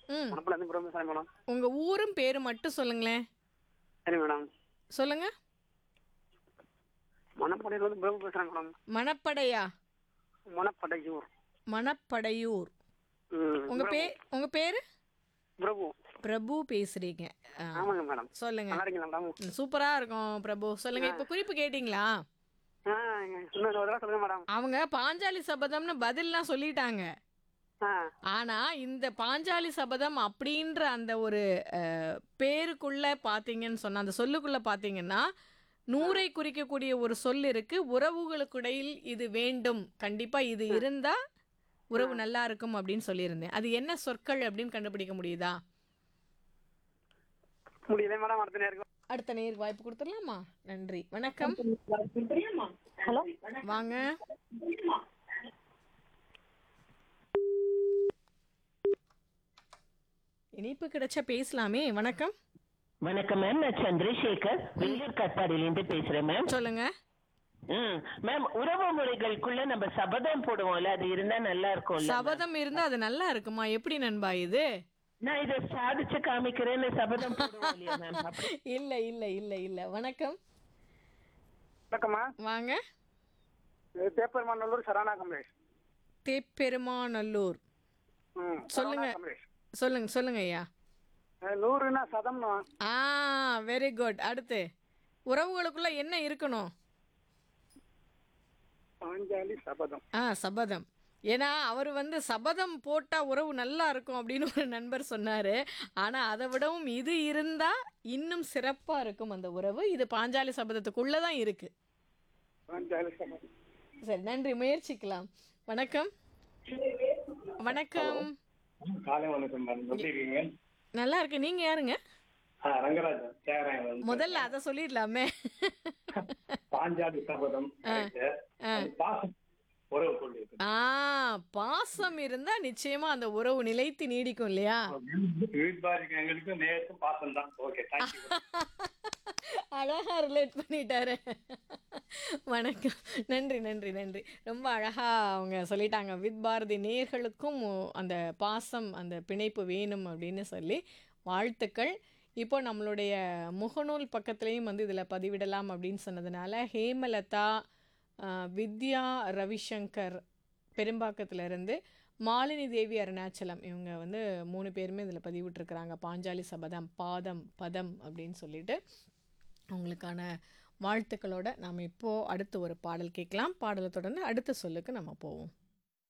ம் மணப்படம் இருந்து பிரபு பேசுறேன் மேடம் உங்கள் ஊரும் பேர் மட்டும் சொல்லுங்களேன் சரி மேடம் சொல்லுங்க மணப்படையில இருந்து பிரபு பேசுறேன் மேடம் மணப்படையா மணப்படையூர் மணப்படையூர் ம் உங்கள் பே உங்கள் பேர் பிரபு பிரபு பேசுகிறீங்க ஆமாங்க மேடம் சொல்லுங்க நல்லா இருக்கீங்களா மேடம் ம், சூப்பரா இருக்கும் பிரபு சொல்லுங்க இப்போ குறிப்பு கேட்டிங்களா ஆ இன்னொரு ஒரு தடவை சொல்லுங்க மேடம் அவங்க பாஞ்சாலி சபதம்னு பதில்லாம் சொல்லிட்டாங்க ஆ ஆனா இந்த பாஞ்சாலி சபதம் அப்படின்ற அந்த ஒரு அஹ், பேருக்குள்ள பாத்தீங்கன்னு சொன்னா அந்த சொல்லுக்குள்ள பாத்தீங்கன்னா நூறை குறிக்கக்கூடிய ஒரு சொல் இருக்கு உறவுகளுக்கிடையில் இது வேண்டும் கண்டிப்பா இது இருந்தா உறவு நல்லா இருக்கும் அப்படின்னு சொல்லியிருந்தேன் அது என்ன சொற்கள் அப்படின்னு கண்டுபிடிக்க முடியுதா முடியல மேடம் அடுத்த நேரம் அடுத்த நேருக்கு வாய்ப்பு கொடுத்துடலாமா நன்றி வணக்கம் ஹலோ வாங்க இனிப்பு கிடைச்சா பேசலாமே வணக்கம் வணக்கம் மேம் நான் சந்திரசேகர் வேலூர் கட்பாடியிலேருந்து பேசுறேன் மேம் சொல்லுங்க ம் மேம் உறவு முறைகளுக்குள்ள நம்ம சபதம் போடுவோம்ல அது இருந்தா நல்லா இருக்கும்ல சபதம் இருந்தா அது நல்லா இருக்குமா எப்படி நண்பா இது நான் இதை சாதிச்சு காமிக்கிறேன்னு சபதம் போடுவோம் இல்லையா மேம் அப்படி இல்ல இல்ல இல்ல இல்ல வணக்கம் வணக்கம்மா வாங்க இது தேப்பெருமாநல்லூர் சரணா கமலேஷ் தேப்பெருமாநல்லூர் ம் சொல்லுங்க. சரவணா கமலேஷ் சொல்லுங்க சொல்லுங்க ஐயா அஹ் நூறுனா சதம்னா ஆ வெரி குட் அடுத்து உறவுகளுக்குள்ள என்ன இருக்கணும் பாஞ்சாலி சபதம் ஆ சபதம் ஏன்னா அவர் வந்து சபதம் போட்டா உறவு நல்லா இருக்கும் அப்படின்னு ஒரு நண்பர் சொன்னாரு ஆனா அதை விடவும் இது இருந்தா இன்னும் சிறப்பா இருக்கும் அந்த உறவு இது பாஞ்சாலி சபதத்துக்குள்ள தான் இருக்கு பாஞ்சாலி சபதம் சரி நன்றி முயற்சிக்கலாம் வணக்கம் வணக்கம் காலை வணக்கம் மேடம் எப்படி இருக்கீங்க நல்லா இருக்கு நீங்க யாருங்க ஆ ரங்கராஜன் தேவராயன் முதல்ல அதை சொல்லிடலாமே பாஞ்சாலி சபதம் correct. அது பாசம் உறவு கொண்டிருக்கு ஆ பாசம் இருந்தா நிச்சயமா அந்த உறவு நிலைத்து நீடிக்கும் இல்லையா வீட்பாரிக்கு எங்களுக்கும் நேருக்கும் பாசம் தான் ஓகே தேங்க்யூ அழகா ரிலேட் பண்ணிட்டாரு வணக்கம் நன்றி நன்றி நன்றி ரொம்ப அழகா அவங்க சொல்லிட்டாங்க வித் பாரதி நேர்களுக்கும் அந்த பாசம் அந்த பிணைப்பு வேணும் அப்படின்னு சொல்லி வாழ்த்துக்கள் இப்போ நம்மளுடைய முகநூல் பக்கத்துலேயும் வந்து இதில் பதிவிடலாம் அப்படின்னு சொன்னதுனால ஹேமலதா ஆஹ், வித்யா ரவிசங்கர் பெரும்பாக்கத்துல இருந்து மாலினி தேவி அருணாச்சலம் இவங்க வந்து மூணு பேருமே இதில் பதிவிட்டிருக்கிறாங்க பாஞ்சாலி சபதம் பாதம் பதம் அப்படின்னு சொல்லிட்டு உங்களுக்கான வாழ்த்துக்களோட நாம் இப்போது அடுத்து ஒரு பாடல் கேட்கலாம் பாடலை தொடர்ந்து அடுத்த சொல்லுக்கு நம்ம போவோம்